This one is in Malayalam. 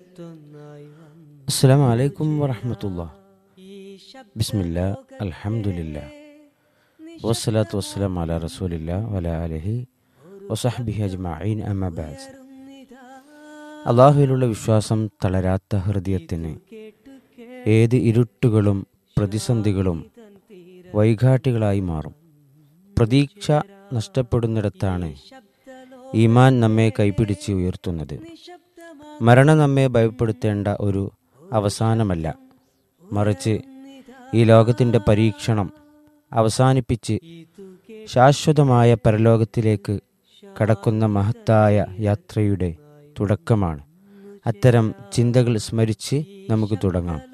അസ്സാം വലൈക്കും വറഹമത്തുള്ള ബിസ്മില്ല അൽഹംദുലില്ല വസ്സലാത്തു വസ്സലാം അല റസൂലില്ല വല അലഹി വസഹബിഹി അജ്മഈൻ അമ്മബാസ് അള്ളാഹുവിലുള്ള വിശ്വാസം തളരാത്ത ഹൃദയത്തിന് ഏത് ഇരുട്ടുകളും പ്രതിസന്ധികളും വൈകാട്ടികളായി മാറും പ്രതീക്ഷ നഷ്ടപ്പെടുന്നിടത്താണ് ഈമാൻ നമ്മെ കൈപിടിച്ച് ഉയർത്തുന്നത് മരണം നമ്മെ ഭയപ്പെടുത്തേണ്ട ഒരു അവസാനമല്ല മറിച്ച് ഈ ലോകത്തിൻ്റെ പരീക്ഷണം അവസാനിപ്പിച്ച് ശാശ്വതമായ പരലോകത്തിലേക്ക് കടക്കുന്ന മഹത്തായ യാത്രയുടെ തുടക്കമാണ് അത്തരം ചിന്തകൾ സ്മരിച്ച് നമുക്ക് തുടങ്ങാം